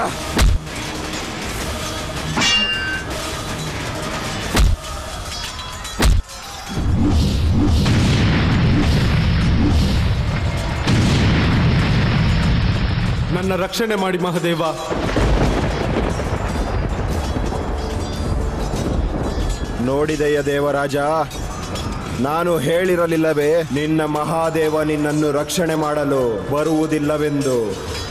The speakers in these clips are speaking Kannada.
ನನ್ನ ರಕ್ಷಣೆ ಮಾಡಿ ಮಹದೇವ ನೋಡಿದೆಯ ದೇವರಾಜ ನಾನು ಹೇಳಿರಲಿಲ್ಲವೇ ನಿನ್ನ ಮಹಾದೇವ ನಿನ್ನನ್ನು ರಕ್ಷಣೆ ಮಾಡಲು ಬರುವುದಿಲ್ಲವೆಂದು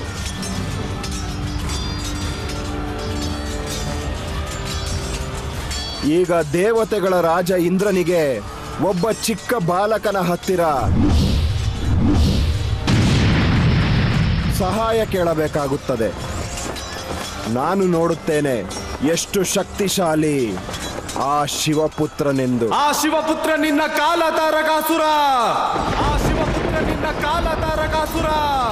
ಈಗ ದೇವತೆಗಳ ರಾಜ ಇಂದ್ರನಿಗೆ ಒಬ್ಬ ಚಿಕ್ಕ ಬಾಲಕನ ಹತ್ತಿರ ಸಹಾಯ ಕೇಳಬೇಕಾಗುತ್ತದೆ ನಾನು ನೋಡುತ್ತೇನೆ ಎಷ್ಟು ಶಕ್ತಿಶಾಲಿ ಆ ಶಿವಪುತ್ರನೆಂದು ಆ ಶಿವಪುತ್ರ ನಿನ್ನ ಕಾಲ ತಾರಕಾಸುರ ಆ ಶಿವಪುತ್ರ ನಿನ್ನ ಕಾಲ ತಾರಕಾಸುರ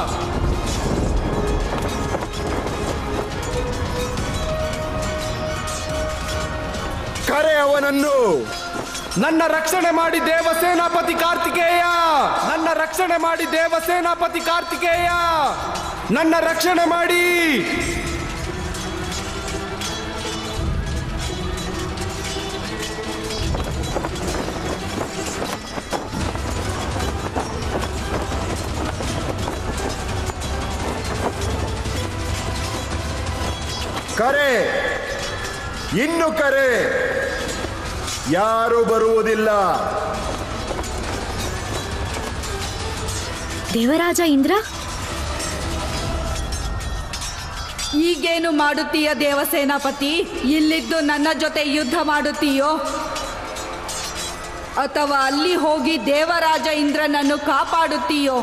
ಕರೆ ಅವನನ್ನು ನನ್ನ ರಕ್ಷಣೆ ಮಾಡಿ ದೇವಸೇನಾಪತಿ ಕಾರ್ತಿಕೇಯ ನನ್ನ ರಕ್ಷಣೆ ಮಾಡಿ ದೇವಸೇನಾಪತಿ ಕಾರ್ತಿಕೇಯ ನನ್ನ ರಕ್ಷಣೆ ಮಾಡಿ ಕರೆ ಇನ್ನು ಕರೆ ಯಾರು ಬರುವುದಿಲ್ಲ ದೇವರಾಜ ಇಂದ್ರ ಈಗೇನು ಮಾಡುತ್ತೀಯ ದೇವಸೇನಾಪತಿ ಇಲ್ಲಿದ್ದು ನನ್ನ ಜೊತೆ ಯುದ್ಧ ಮಾಡುತ್ತೀಯೋ ಅಥವಾ ಅಲ್ಲಿ ಹೋಗಿ ದೇವರಾಜ ಇಂದ್ರನನ್ನು ಕಾಪಾಡುತ್ತೀಯೋ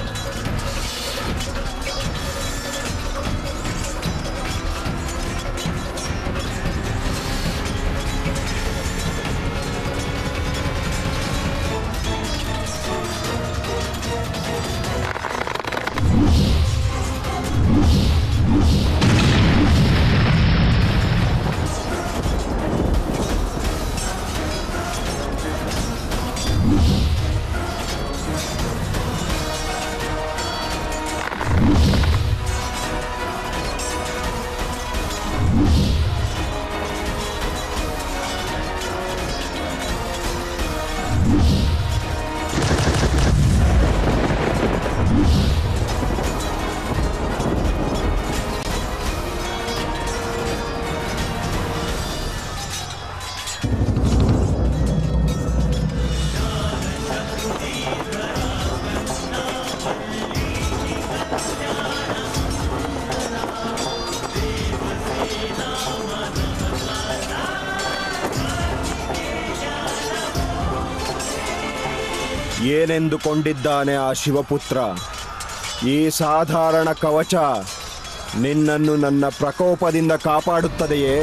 ಏನೆಂದುಕೊಂಡಿದ್ದಾನೆ ಆ ಶಿವಪುತ್ರ ಈ ಸಾಧಾರಣ ಕವಚ ನಿನ್ನನ್ನು ನನ್ನ ಪ್ರಕೋಪದಿಂದ ಕಾಪಾಡುತ್ತದೆಯೇ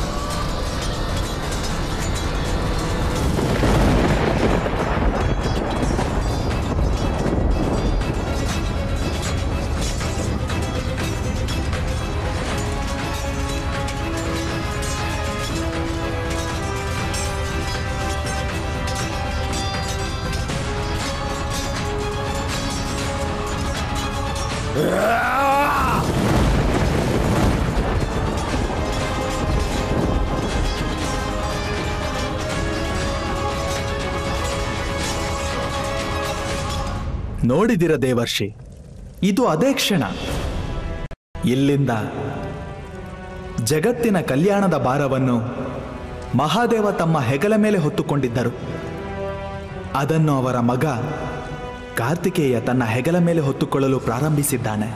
ನೋಡಿದಿರ ದೇವರ್ಷಿ ಇದು ಅದೇ ಕ್ಷಣ ಇಲ್ಲಿಂದ ಜಗತ್ತಿನ ಕಲ್ಯಾಣದ ಭಾರವನ್ನು ಮಹಾದೇವ ತಮ್ಮ ಹೆಗಲ ಮೇಲೆ ಹೊತ್ತುಕೊಂಡಿದ್ದರು ಅದನ್ನು ಅವರ ಮಗ ಕಾರ್ತಿಕೇಯ ತನ್ನ ಹೆಗಲ ಮೇಲೆ ಹೊತ್ತುಕೊಳ್ಳಲು ಪ್ರಾರಂಭಿಸಿದ್ದಾನೆ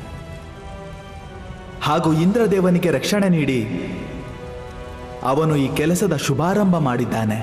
ಹಾಗೂ ಇಂದ್ರದೇವನಿಗೆ ರಕ್ಷಣೆ ನೀಡಿ ಅವನು ಈ ಕೆಲಸದ ಶುಭಾರಂಭ ಮಾಡಿದ್ದಾನೆ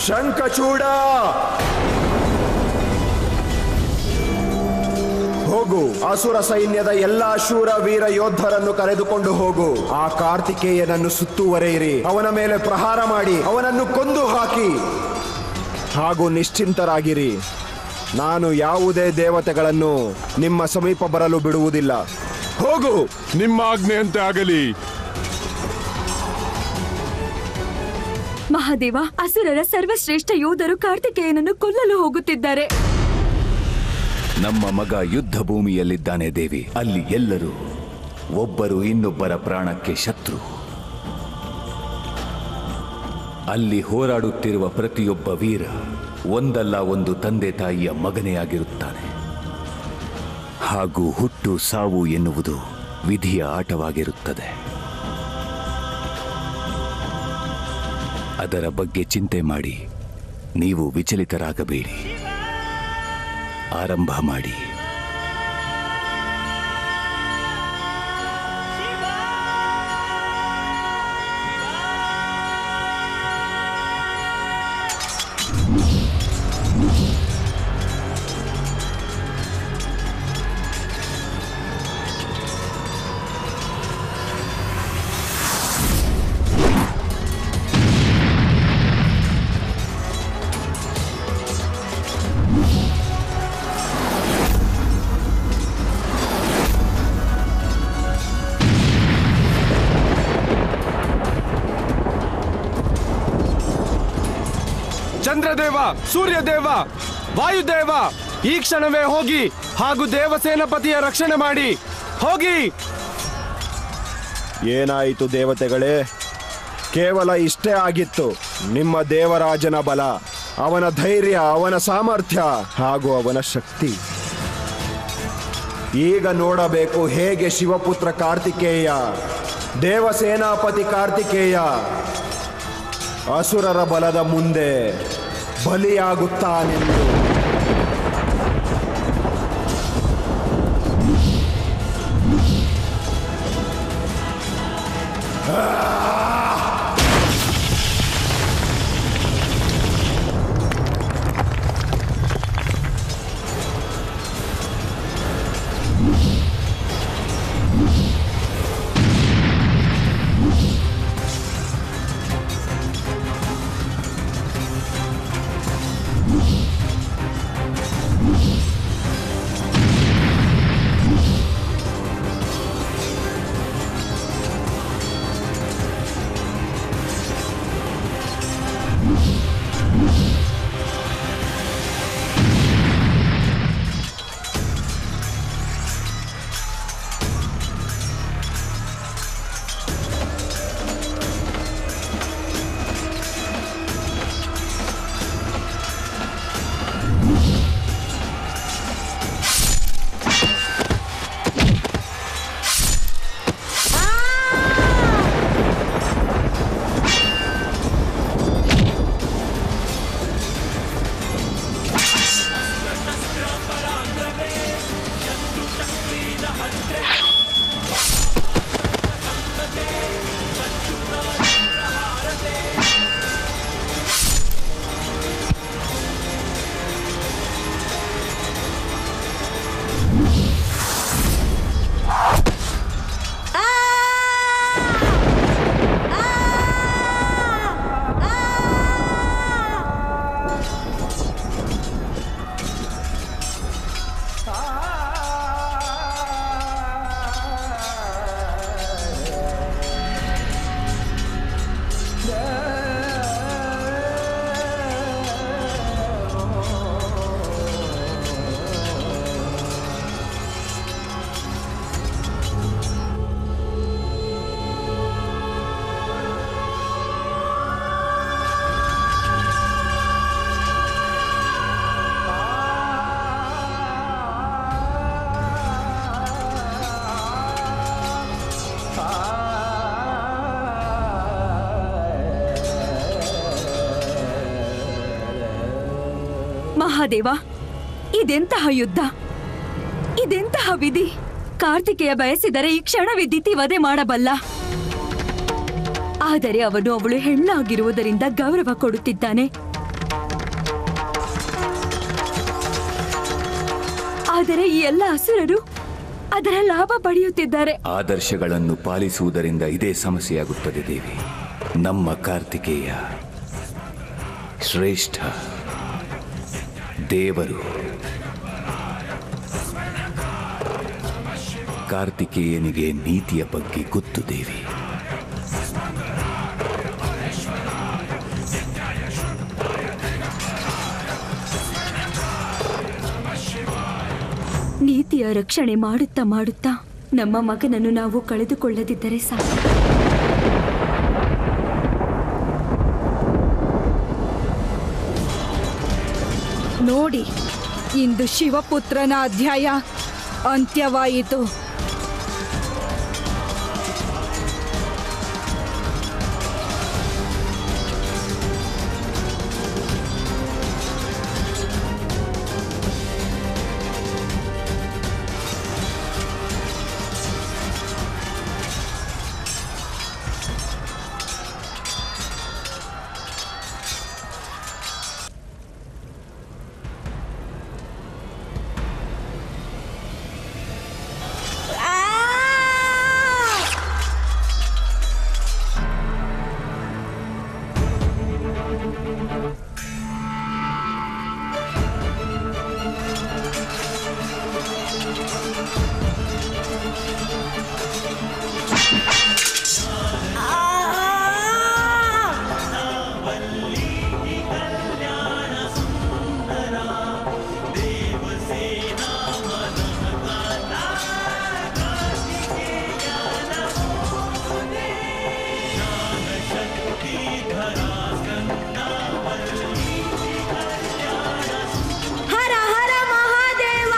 ಶಂಖಚೂಡ ಹೋಗು ಅಸುರ ಸೈನ್ಯದ ಎಲ್ಲಾ ಶೂರ ವೀರ ಯೋಧರನ್ನು ಕರೆದುಕೊಂಡು ಹೋಗು ಆ ಕಾರ್ತಿಕೇಯನನ್ನು ಸುತ್ತುವರೆಯಿರಿ ಅವನ ಮೇಲೆ ಪ್ರಹಾರ ಮಾಡಿ ಅವನನ್ನು ಕೊಂದು ಹಾಕಿ ಹಾಗೂ ನಿಶ್ಚಿಂತರಾಗಿರಿ ನಾನು ಯಾವುದೇ ದೇವತೆಗಳನ್ನು ನಿಮ್ಮ ಸಮೀಪ ಬರಲು ಬಿಡುವುದಿಲ್ಲ ಹೋಗು ನಿಮ್ಮ ಆಜ್ಞೆಯಂತೆ ಆಗಲಿ ಮಹಾದೇವ ಅಸುರರ ಸರ್ವಶ್ರೇಷ್ಠ ಯೋಧರು ಕಾರ್ತಿಕೇಯನನ್ನು ಕೊಲ್ಲಲು ಹೋಗುತ್ತಿದ್ದಾರೆ ನಮ್ಮ ಮಗ ಯುದ್ಧ ಭೂಮಿಯಲ್ಲಿದ್ದಾನೆ ದೇವಿ ಅಲ್ಲಿ ಎಲ್ಲರೂ ಒಬ್ಬರು ಇನ್ನೊಬ್ಬರ ಪ್ರಾಣಕ್ಕೆ ಶತ್ರು ಅಲ್ಲಿ ಹೋರಾಡುತ್ತಿರುವ ಪ್ರತಿಯೊಬ್ಬ ವೀರ ಒಂದಲ್ಲ ಒಂದು ತಂದೆ ತಾಯಿಯ ಮಗನೇ ಆಗಿರುತ್ತಾನೆ ಹಾಗೂ ಹುಟ್ಟು ಸಾವು ಎನ್ನುವುದು ವಿಧಿಯ ಆಟವಾಗಿರುತ್ತದೆ ಅದರ ಬಗ್ಗೆ ಚಿಂತೆ ಮಾಡಿ ನೀವು ವಿಚಲಿತರಾಗಬೇಡಿ ಆರಂಭ ಮಾಡಿ ಚಂದ್ರದೇವ ಸೂರ್ಯದೇವ ವಾಯುದೇವ ಈ ಕ್ಷಣವೇ ಹೋಗಿ ಹಾಗೂ ದೇವಸೇನಪತಿಯ ರಕ್ಷಣೆ ಮಾಡಿ ಹೋಗಿ ಏನಾಯಿತು ದೇವತೆಗಳೇ ಕೇವಲ ಇಷ್ಟೇ ಆಗಿತ್ತು ನಿಮ್ಮ ದೇವರಾಜನ ಬಲ ಅವನ ಧೈರ್ಯ ಅವನ ಸಾಮರ್ಥ್ಯ ಹಾಗೂ ಅವನ ಶಕ್ತಿ ಈಗ ನೋಡಬೇಕು ಹೇಗೆ ಶಿವಪುತ್ರ ಕಾರ್ತಿಕೇಯ ದೇವಸೇನಾಪತಿ ಕಾರ್ತಿಕೇಯ ಅಸುರರ ಬಲದ ಮುಂದೆ ಬಲಿಯಾಗುತ್ತಾನೆಂದು ಮಹಾದೇವ ಇದೆಂತಹ ಯುದ್ಧ ಇದೆಂತಹ ವಿಧಿ ಕಾರ್ತಿಕೇಯ ಬಯಸಿದರೆ ಈ ಕ್ಷಣವೇ ದಿತಿ ವಧೆ ಮಾಡಬಲ್ಲ ಆದರೆ ಅವನು ಅವಳು ಹೆಣ್ಣಾಗಿರುವುದರಿಂದ ಗೌರವ ಕೊಡುತ್ತಿದ್ದಾನೆ ಆದರೆ ಈ ಎಲ್ಲ ಅಸುರರು ಅದರ ಲಾಭ ಪಡೆಯುತ್ತಿದ್ದಾರೆ ಆದರ್ಶಗಳನ್ನು ಪಾಲಿಸುವುದರಿಂದ ಇದೇ ಸಮಸ್ಯೆಯಾಗುತ್ತದೆ ದೇವಿ ನಮ್ಮ ಕಾರ್ತಿಕೇಯ ಶ್ರೇಷ್ಠ ದೇವರು ಕಾರ್ತಿಕೇಯನಿಗೆ ನೀತಿಯ ಬಗ್ಗೆ ಗೊತ್ತು ದೇವಿ ನೀತಿಯ ರಕ್ಷಣೆ ಮಾಡುತ್ತಾ ಮಾಡುತ್ತಾ ನಮ್ಮ ಮಗನನ್ನು ನಾವು ಕಳೆದುಕೊಳ್ಳದಿದ್ದರೆ ಸಾಕು ನೋಡಿ ಇಂದು ಶಿವಪುತ್ರನ ಅಧ್ಯಾಯ ಅಂತ್ಯವಾಯಿತು ಹರ ಹರ ಮಹಾದೇವ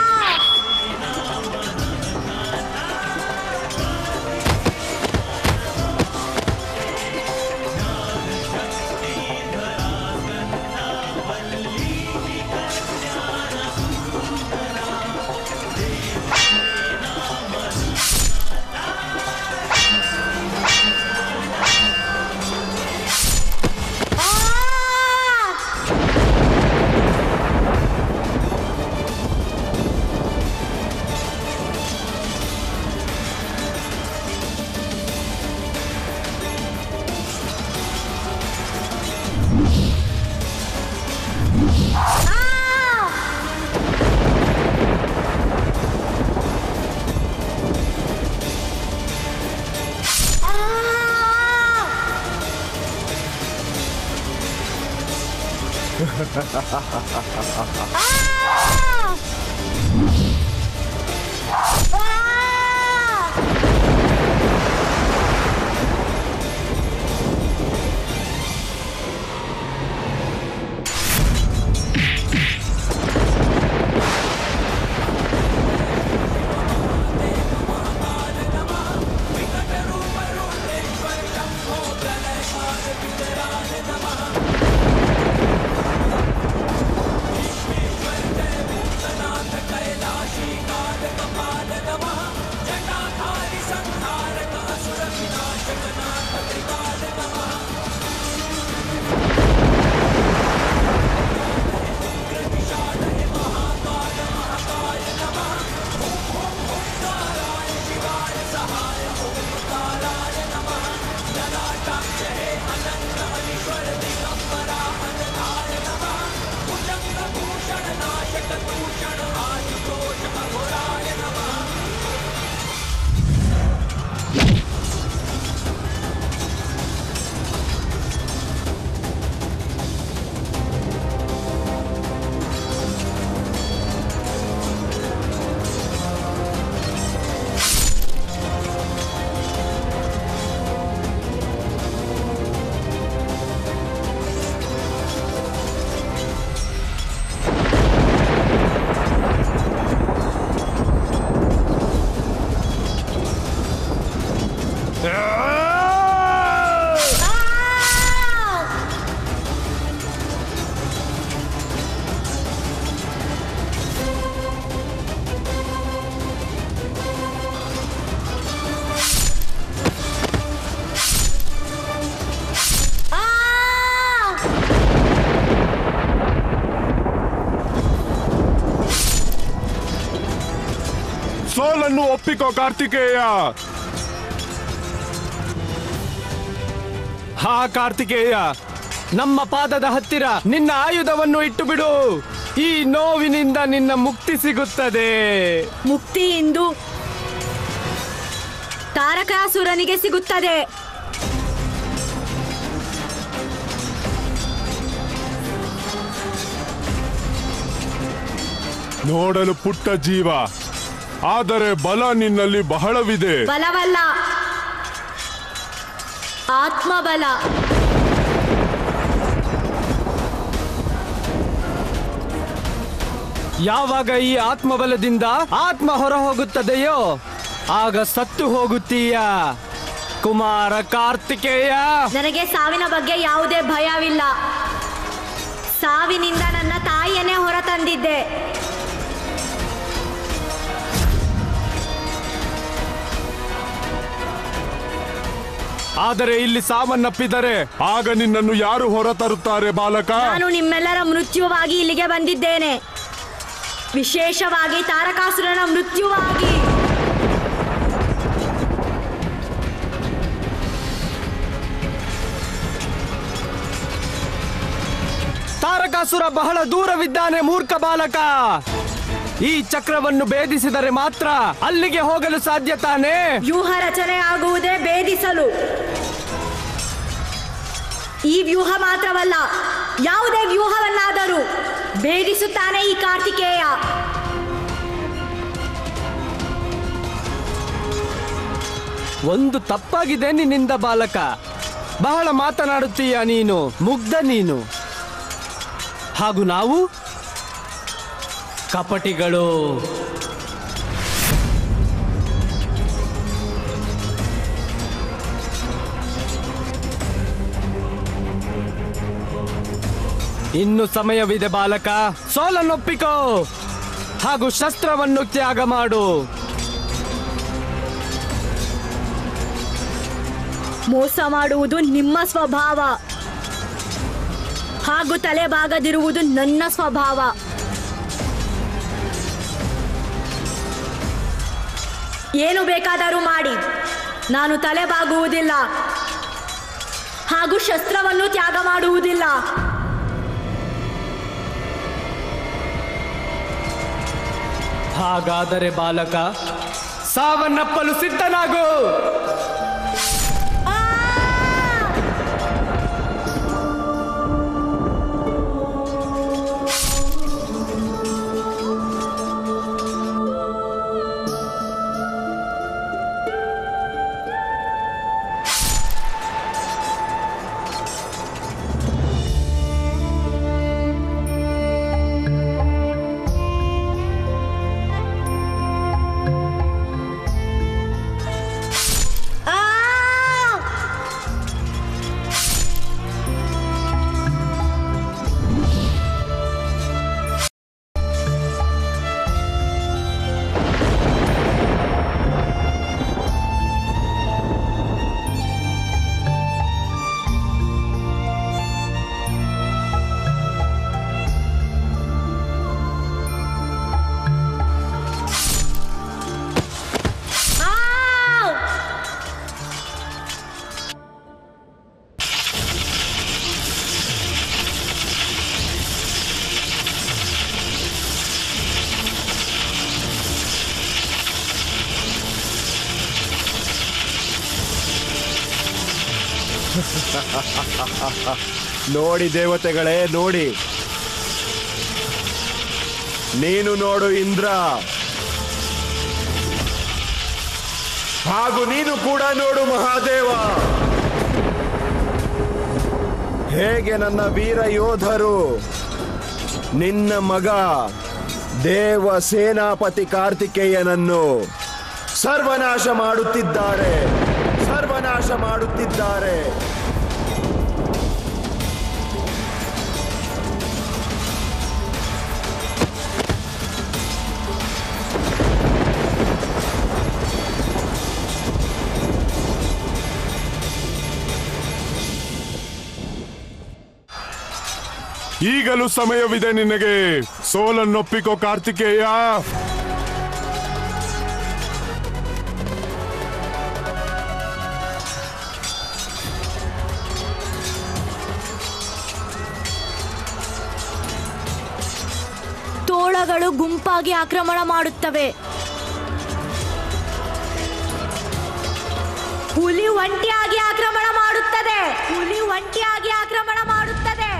ಸೋಲನ್ನು ಒಪ್ಪಿಕೋ ಕಾರ್ತಿಕೇಯ ಹಾ ಕಾರ್ತಿಕೇಯ ನಮ್ಮ ಪಾದದ ಹತ್ತಿರ ನಿನ್ನ ಆಯುಧವನ್ನು ಇಟ್ಟು ಬಿಡು ಈ ನೋವಿನಿಂದ ನಿನ್ನ ಮುಕ್ತಿ ಸಿಗುತ್ತದೆ ಮುಕ್ತಿ ಇಂದು ತಾರಕಾಸುರನಿಗೆ ಸಿಗುತ್ತದೆ ನೋಡಲು ಪುಟ್ಟ ಜೀವ ಆದರೆ ಬಲ ನಿನ್ನಲ್ಲಿ ಬಹಳವಿದೆ ಬಲವಲ್ಲ ಆತ್ಮಬಲ ಯಾವಾಗ ಈ ಆತ್ಮಬಲದಿಂದ ಆತ್ಮ ಹೊರ ಹೋಗುತ್ತದೆಯೋ ಆಗ ಸತ್ತು ಹೋಗುತ್ತೀಯ ಕುಮಾರ ಕಾರ್ತಿಕೇಯ ನನಗೆ ಸಾವಿನ ಬಗ್ಗೆ ಯಾವುದೇ ಭಯವಿಲ್ಲ ಸಾವಿನಿಂದ ನನ್ನ ತಾಯಿಯನ್ನೇ ಹೊರತಂದಿದ್ದೆ ಆದರೆ ಇಲ್ಲಿ ಸಾವನ್ನಪ್ಪಿದರೆ ಆಗ ನಿನ್ನನ್ನು ಯಾರು ಹೊರತರುತ್ತಾರೆ ಬಾಲಕ ನಾನು ನಿಮ್ಮೆಲ್ಲರ ಮೃತ್ಯುವಾಗಿ ಇಲ್ಲಿಗೆ ಬಂದಿದ್ದೇನೆ ವಿಶೇಷವಾಗಿ ತಾರಕಾಸುರನ ಮೃತ್ಯುವಾಗಿ ತಾರಕಾಸುರ ಬಹಳ ದೂರವಿದ್ದಾನೆ ಮೂರ್ಖ ಬಾಲಕ ಈ ಚಕ್ರವನ್ನು ಭೇದಿಸಿದರೆ ಮಾತ್ರ ಅಲ್ಲಿಗೆ ಹೋಗಲು ಸಾಧ್ಯ ತಾನೇ ವ್ಯೂಹ ರಚನೆ ಆಗುವುದೇ ಭೇದಿಸಲು ಈ ವ್ಯೂಹ ಮಾತ್ರವಲ್ಲ ಯಾವುದೇ ವ್ಯೂಹವನ್ನಾದರೂ ಭೇದಿಸುತ್ತಾನೆ ಈ ಕಾರ್ತಿಕೇಯ ಒಂದು ತಪ್ಪಾಗಿದೆ ನಿನ್ನಿಂದ ಬಾಲಕ ಬಹಳ ಮಾತನಾಡುತ್ತೀಯ ನೀನು ಮುಗ್ಧ ನೀನು ಹಾಗೂ ನಾವು ಕಪಟಿಗಳು ಇನ್ನು ಸಮಯವಿದೆ ಬಾಲಕ ಸೋಲನ್ನೊಪ್ಪಿಕೋ ಹಾಗೂ ಶಸ್ತ್ರವನ್ನು ತ್ಯಾಗ ಮಾಡು ಮೋಸ ಮಾಡುವುದು ನಿಮ್ಮ ಸ್ವಭಾವ ಹಾಗೂ ತಲೆಬಾಗದಿರುವುದು ನನ್ನ ಸ್ವಭಾವ ಏನು ಬೇಕಾದರೂ ಮಾಡಿ ನಾನು ತಲೆಬಾಗುವುದಿಲ್ಲ ಹಾಗೂ ಶಸ್ತ್ರವನ್ನು ತ್ಯಾಗ ಮಾಡುವುದಿಲ್ಲ ಹಾಗಾದರೆ ಬಾಲಕ ಸಾವನ್ನಪ್ಪಲು ಸಿದ್ಧನಾಗು ನೋಡಿ ದೇವತೆಗಳೇ ನೋಡಿ ನೀನು ನೋಡು ಇಂದ್ರ ಹಾಗೂ ನೀನು ಕೂಡ ನೋಡು ಮಹಾದೇವ ಹೇಗೆ ನನ್ನ ವೀರ ಯೋಧರು ನಿನ್ನ ಮಗ ದೇವ ಸೇನಾಪತಿ ಕಾರ್ತಿಕೇಯನನ್ನು ಸರ್ವನಾಶ ಮಾಡುತ್ತಿದ್ದಾರೆ ಸರ್ವನಾಶ ಮಾಡುತ್ತಿದ್ದಾರೆ ಈಗಲೂ ಸಮಯವಿದೆ ನಿನಗೆ ಸೋಲನ್ನೊಪ್ಪಿಕೋ ಕಾರ್ತಿಕೇಯ ಕ್ರೂರಗಳು ಗುಂಪಾಗಿ ಆಕ್ರಮಣ ಮಾಡುತ್ತವೆ ಹುಲಿ ಒಂಟಿಯಾಗಿ ಆಕ್ರಮಣ ಮಾಡುತ್ತದೆ ಹುಲಿ ಒಂಟಿಯಾಗಿ ಆಕ್ರಮಣ ಮಾಡುತ್ತದೆ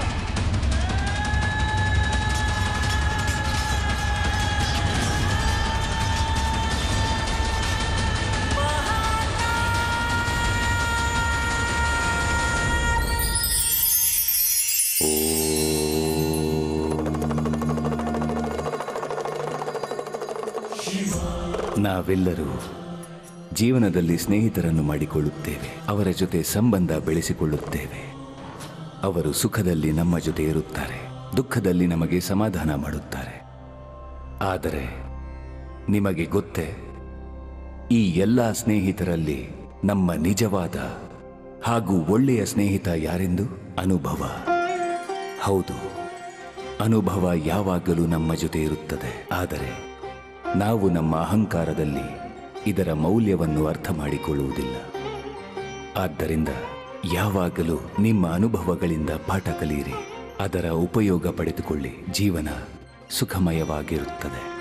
ನಾವೆಲ್ಲರೂ ಜೀವನದಲ್ಲಿ ಸ್ನೇಹಿತರನ್ನು ಮಾಡಿಕೊಳ್ಳುತ್ತೇವೆ ಅವರ ಜೊತೆ ಸಂಬಂಧ ಬೆಳೆಸಿಕೊಳ್ಳುತ್ತೇವೆ ಅವರು ಸುಖದಲ್ಲಿ ನಮ್ಮ ಜೊತೆ ಇರುತ್ತಾರೆ ದುಃಖದಲ್ಲಿ ನಮಗೆ ಸಮಾಧಾನ ಮಾಡುತ್ತಾರೆ ಆದರೆ ನಿಮಗೆ ಗೊತ್ತೇ ಈ ಎಲ್ಲ ಸ್ನೇಹಿತರಲ್ಲಿ ನಮ್ಮ ನಿಜವಾದ ಹಾಗೂ ಒಳ್ಳೆಯ ಸ್ನೇಹಿತ ಯಾರೆಂದು ಅನುಭವ ಹೌದು ಅನುಭವ ಯಾವಾಗಲೂ ನಮ್ಮ ಜೊತೆ ಇರುತ್ತದೆ ಆದರೆ ನಾವು ನಮ್ಮ ಅಹಂಕಾರದಲ್ಲಿ ಇದರ ಮೌಲ್ಯವನ್ನು ಅರ್ಥ ಮಾಡಿಕೊಳ್ಳುವುದಿಲ್ಲ ಆದ್ದರಿಂದ ಯಾವಾಗಲೂ ನಿಮ್ಮ ಅನುಭವಗಳಿಂದ ಪಾಠ ಕಲಿಯಿರಿ ಅದರ ಉಪಯೋಗ ಪಡೆದುಕೊಳ್ಳಿ ಜೀವನ ಸುಖಮಯವಾಗಿರುತ್ತದೆ